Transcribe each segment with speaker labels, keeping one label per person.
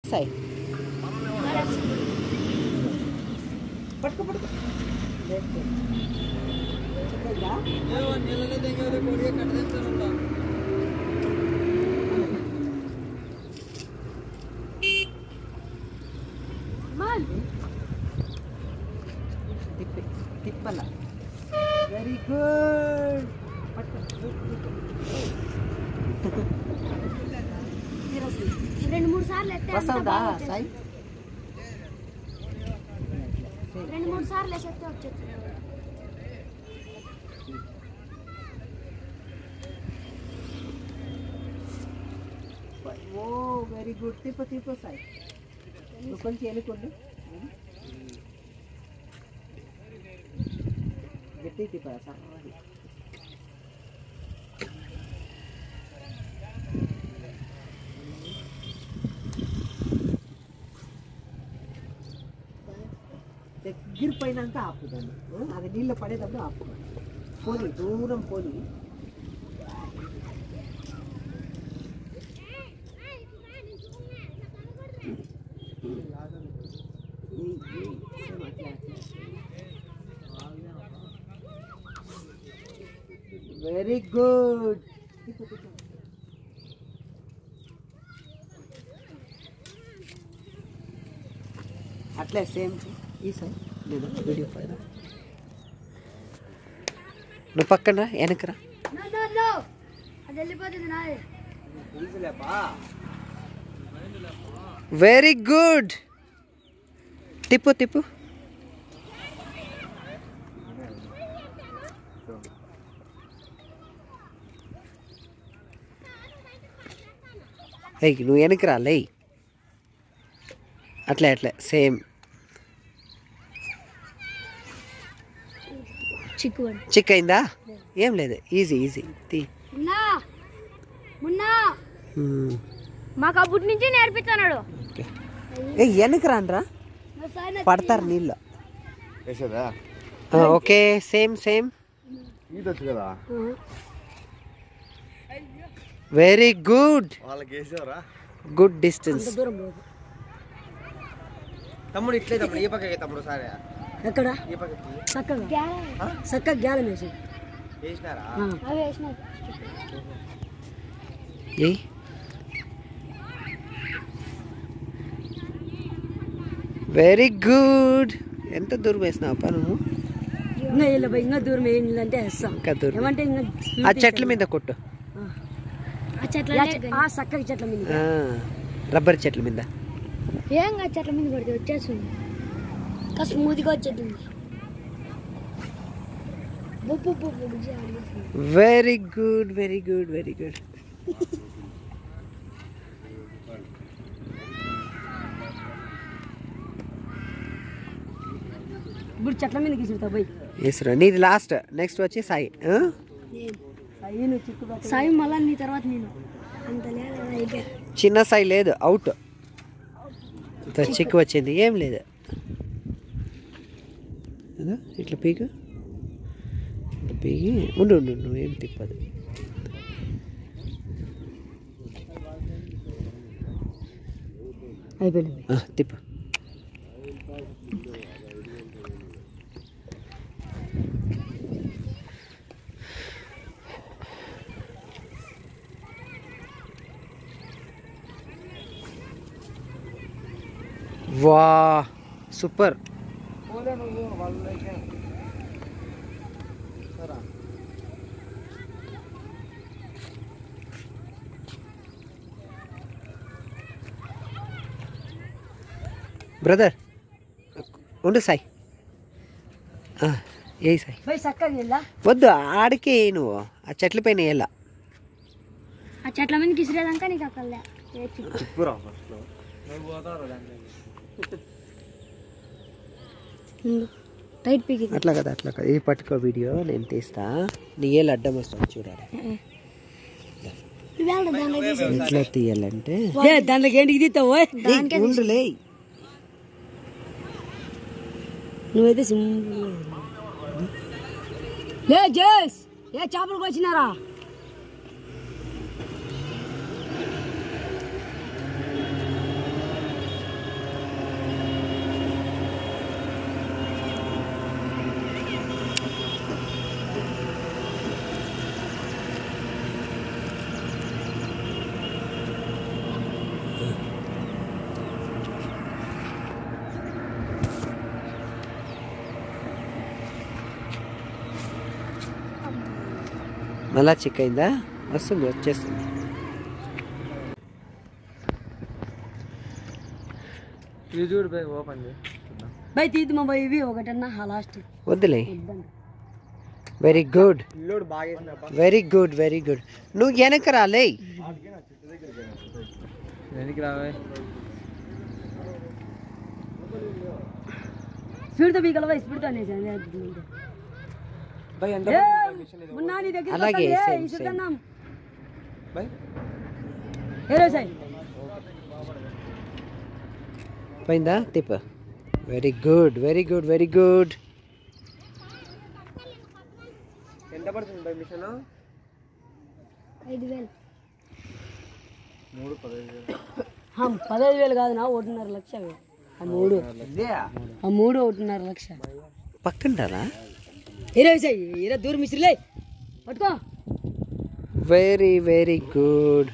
Speaker 1: సాయి పట్టుకో పట్టుకో తిప్పి తిప్పల వెరీ గుడ్
Speaker 2: రెండు మూడు సార్లు ఎత్తే అంత
Speaker 1: వస్తుందా
Speaker 2: బాగా వచ్చేస్తుంది.
Speaker 1: సాయి
Speaker 2: రెండు మూడు సార్లు వేసేస్తే వచ్చేస్తుంది
Speaker 1: ఓ వెరీ గుడ్ తిప్పు తిప్పు సాయి నువ్వు కొంచెం ఎన్నుకోండి గట్టి తిప్పా సారీ దగ్గర పోయినాక ఆపుదాన్ని అది నీళ్ళు పడేటప్పుడు ఆపుదాన్ని పోని దూరం పోని వెరీ గుడ్ అట్లే సేమ్ ఈ సార్ లేదా వీడియో పైన నువ్వు పక్కన వెనకరా
Speaker 2: No, no, no. అది వెళ్ళిపోతుంది నాది
Speaker 1: వెరీ గుడ్ తిప్పు తిప్పు ఏయ్ నువ్వు వెనకరా లే అట్లే అట్లే సేమ్
Speaker 2: చిక్కుబడి
Speaker 1: చిక్ అయిందా ఏం లేదు ఈజీ ఈజీ తీ
Speaker 2: మున్నా మున్నా
Speaker 1: మ్మ్.
Speaker 2: మాకు అప్పటి నుంచి నేర్పిస్తున్నాడు
Speaker 1: ఓకే ఏ వెనకరాండ్రా పడతారు నీళ్ళు
Speaker 3: వేసేదా
Speaker 1: ఆ, ఓకే సేమ్ సేమ్
Speaker 3: ఈదొచ్చు కదా
Speaker 1: వెరీ గుడ్
Speaker 3: వాళ్ళకి వేసేవరా
Speaker 1: గుడ్ డిస్టెన్స్
Speaker 3: తమ్ముడు ఇట్లే తమ్ముడు ఈ పక్కకి తమ్ముడు సరే
Speaker 4: ఎక్కడ
Speaker 3: ఈ పక్కకి
Speaker 4: చక్కగా చక్కగా గ్యాలం వేసి
Speaker 3: వేసినారా
Speaker 2: అవి వేసినారు
Speaker 1: ఏ వెరీ గుడ్ ఎంత దూరం వేసినావు అప్ప నువ్వు
Speaker 4: ఇంకా వీళ్ళ పోయి ఇంకా దూరం ఏంటంటే వేస్తాం
Speaker 1: ఇంకా దూరం
Speaker 4: ఏమంటే ఇంకా
Speaker 1: ఆ చెట్ల మీద కొట్టు
Speaker 2: ఆ చెట్ల
Speaker 4: ఆ చె- ఆ చక్కగా చెట్ల మీద
Speaker 1: ఆ, రబ్బర్ చెట్ల మీద
Speaker 2: ఏం కాదు చెట్ల మీద పడితే వచ్చేస్తుంది ఇంకా స్మూత్గా వచ్చేస్తుంది బొబ్బు బొబ్బు బుజ్జి ఆడిస్తుంది.
Speaker 1: Very good very good very good
Speaker 4: ఇప్పుడు చెట్ల మీద గీసుడతా పోయి
Speaker 1: వేసురా నీది లాస్ట్ నెక్స్ట్ వచ్చి సాయి ఆ?
Speaker 4: అయ్యి నువ్వు చిక్కు పెట్ట
Speaker 2: సాయి మళ్ళా నీ తర్వాత నేను అంత లేదా అయితే
Speaker 1: చిన్న సాయి లేదు అవుట్ చిక్కు వచ్చింది ఏం లేదు అదా ఇట్లా పీకు ఇట్లా పీకి ఉండు ఉండు నువ్వు ఏం తిప్పదు
Speaker 4: అయిపోయింది
Speaker 1: ఆ, తిప్పు వా సూపర్ బ్రదర్ ఉండు సాయి ఆ, ఏయ్ సాయి
Speaker 4: పోయి చక్కగా వెళ్ళా
Speaker 1: వద్దు ఆడికి ఎయ్ నువ్వు ఆ చెట్ల పైన వేయాల
Speaker 2: ఆ చెట్ల మీద కిసిరేదాకా నీకు అక్కడ
Speaker 3: తిప్పురా ఫస్ట్
Speaker 2: టైట్ పీకి
Speaker 1: అట్లా కదా అట్లా కదా ఇది పట్టుకో వీడియో నేను తీస్తా నీ ఏళ్ళు అడ్డం వస్తుంది చూడాలి ఎట్లా తీయాలంటే
Speaker 4: ఏ దాంట్లోకి ఏంటికి తీస్తావు ఓయ్?
Speaker 1: ఏయ్, ఉండులే
Speaker 4: నువ్వైతే సింపుల్ లే జేస్ ఏ చేపలకు వచ్చినారా
Speaker 1: మళ్ళా చెక్ అయిందా వస్తుంది వచ్చేస్తుంది
Speaker 3: ఇది చూడు బై ఓపెన్ చేయి
Speaker 4: బై తీద్దామా బై ఇవి ఒకటన్నా ఆ లాస్ట్
Speaker 1: వద్దులే వెరీ గుడ్
Speaker 3: ఇల్లుడు బాగా వేసినప్ప
Speaker 1: వెరీ గుడ్ వెరీ గుడ్ నువ్వు వెనక రాలే
Speaker 3: వెనక్కి రావే
Speaker 4: స్పీడ్తో బీగల బై స్పీడ్తో అనేసి
Speaker 3: బై ఎంత
Speaker 4: ఉన్నా నీ దగ్గర
Speaker 1: అలాగే,
Speaker 4: వస్తుంది.
Speaker 1: same,
Speaker 4: ఏయ్, ఇసుకన్నాం.
Speaker 3: బై
Speaker 4: ఏ రోజు సాయి
Speaker 1: పోయిందా తిప్ప very good very good very good
Speaker 3: ఎంత పడుతుంది బై మిషన్
Speaker 2: ఐదు వేలు
Speaker 3: మూడు పదహైదు వేలు
Speaker 4: ఆ, పదహైదు వేలు కాదు నా ఒకటిన్నర లక్ష అవి. ఆ మూడు
Speaker 3: ఇదే
Speaker 4: ఆ మూడు ఒకటిన్నర లక్ష
Speaker 1: పక్కన రాలా
Speaker 4: ఇరవై సాయి ఇరవై దూరం మిస్త్రీలే పట్టుకో
Speaker 1: వెరీ వెరీ గుడ్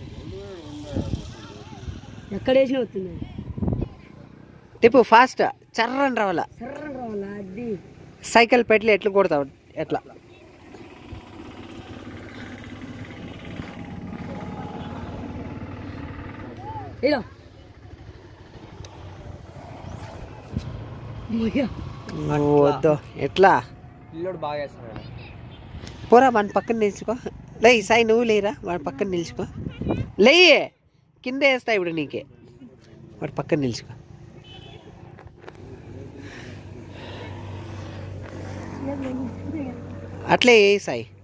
Speaker 4: ఎక్కడ వేసినా వస్తుంది
Speaker 1: తిప్పు ఫాస్ట్ చర్రని రావాలా
Speaker 4: సర్ర రావాలా అది
Speaker 1: సైకిల్ పెట్లి ఎట్లా కొడతావు ఎట్లా
Speaker 4: ఇలా అమ్మయ్యా.
Speaker 1: వద్దు ఎట్లా
Speaker 3: ఇల్లుడు బాగా వేస్తాడు
Speaker 1: పోరా వాని పక్కన నిలుచుకో లే సాయి నువ్వు లేరా వాడి పక్కన నిలుచుకో లేయే కింద వేస్తా ఇప్పుడు నీకే వాడి పక్కన నిలుచుకో అట్లే ఏ సాయి